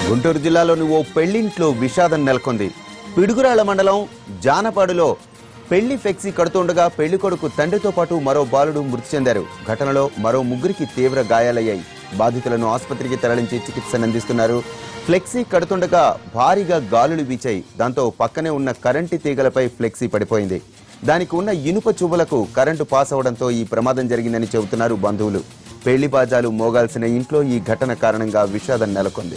గుంటూరు జిల్లాలోని ఓ పెళ్లింట్లో విషాదం నెలకొంది పిడుగురాళ్ల మండలం జానపాడులో పెళ్లి ఫ్లెక్సీ కడుతుండగా పెళ్లి కొడుకు తండ్రితో పాటు మరో బాలుడు మృతి చెందారు ఘటనలో మరో ముగ్గురికి తీవ్ర గాయాలయ్యాయి బాధితులను ఆసుపత్రికి తరలించి చికిత్స అందిస్తున్నారు ఫ్లెక్సీ కడుతుండగా భారీగా గాలులు వీచాయి దాంతో పక్కనే ఉన్న కరెంటు తీగలపై ఫ్లెక్సీ పడిపోయింది దానికి ఉన్న ఇనుప చువ్వలకు కరెంటు పాస్ అవడంతో ఈ ప్రమాదం జరిగిందని చెబుతున్నారు బంధువులు పెళ్లి బాజాలు మోగాల్సిన ఇంట్లో ఈ ఘటన కారణంగా విషాదం నెలకొంది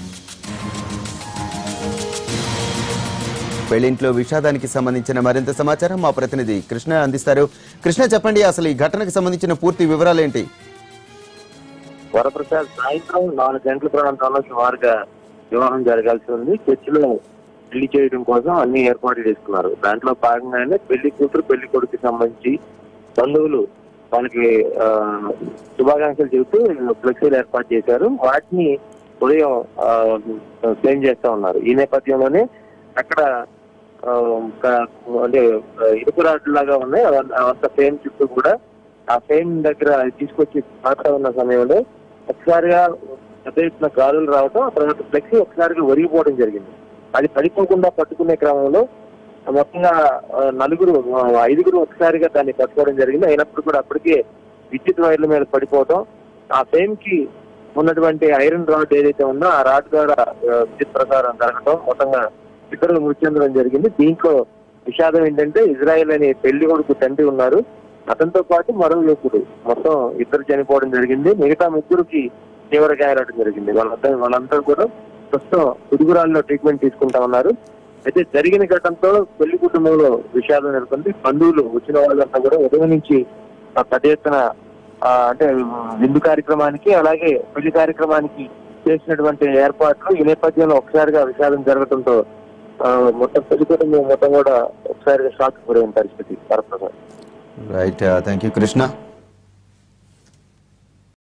పెళ్లింట్లో విషాదానికి సంబంధించిన మరింత సమాచారం మా ప్రతినిధి కృష్ణ అందిస్తారు కృష్ణ చెప్పండి అసలు ఈ ఘటనకు సంబంధించిన పూర్తి వివరాలు ఏంటి వరప్రసాద్ సాయంత్రం నాలుగు గంటల ప్రాంతంలో సుమారుగా వివాహం జరగాల్సి ఉంది చర్చిలో పెళ్లి చేయడం కోసం అన్ని ఏర్పాట్లు చేసుకున్నారు దాంట్లో భాగంగానే పెళ్లి కూతురు పెళ్లి కొడుకు సంబంధించి బంధువులు వాళ్ళకి ఆ, శుభాకాంక్షలు చెబుతూ ఫ్లెక్సీలు ఏర్పాటు చేశారు వాటిని ఉదయం క్లెయిమ్ చేస్తా ఉన్నారు ఈ నేపథ్యంలోనే అక్కడ ఆ, ఒక- అంటే ఇరుకు రాడ్లు లాగా ఉన్నాయి అవ- అవంతా ఫ్రేమ్ చుట్టూ కూడా ఆ ఫ్రేమ్ దగ్గర తీసుకొచ్చి పాత ఉన్న సమయంలో ఒకసారిగా పెద్ద ఎత్తున గాలులు రావడం ఆ తర్వాత ఫ్లెక్సీ ఒకసారిగా ఒరిగిపోవడం జరిగింది అది పడిపోకుండా పట్టుకునే క్రమంలో మొత్తంగా ఆ, నలుగురు ఆ, ఐదుగురు ఒకసారిగా దాన్ని పట్టుకోవడం జరిగింది అయినప్పుడు కూడా అప్పటికే విద్యుత్ వైర్ల మీద పడిపోవడం ఆ ఫ్రేమ్ కి ఉన్నటువంటి ఐరన్ రాడ్ ఏదైతే ఉందో ఆ రాడ్ ద్వారా ఆ, విద్యుత్ ప్రసారం జరగడం మొత్తంగా ఇద్దరు మృతి చెందడం జరిగింది దీంట్లో విషాదం ఏంటంటే ఇజ్రాయెల్ అనే పెళ్లి కొడుకు తండ్రి ఉన్నారు అతనితో పాటు మరో యువకుడు మొత్తం ఇద్దరు చనిపోవడం జరిగింది మిగతా ముగ్గురికి తీవ్ర గాయాలవడం జరిగింది వాళ్ళంతా వాళ్ళంతా కూడా ప్రస్తుతం పిడుగురాల్లో ట్రీట్మెంట్ తీసుకుంటా ఉన్నారు అయితే జరిగిన ఘటనతో పెళ్లి కుటుంబంలో విషాదం నెలకొంది బంధువులు వచ్చిన వాళ్ళంతా కూడా ఉదయం నుంచి ఆ పెద్ద ఎత్తున ఆ, అంటే విందు కార్యక్రమానికి అలాగే పెళ్లి కార్యక్రమానికి చేసినటువంటి ఏర్పాట్లు ఈ నేపథ్యంలో ఒకసారిగా విషాదం జరగడంతో ఆ, మొత్తం పెళ్లి కుటుంబం మొత్తం కూడా ఒకసారిగా షాక్ గురైన పరిస్థితి Varaprasad right thank you Krishna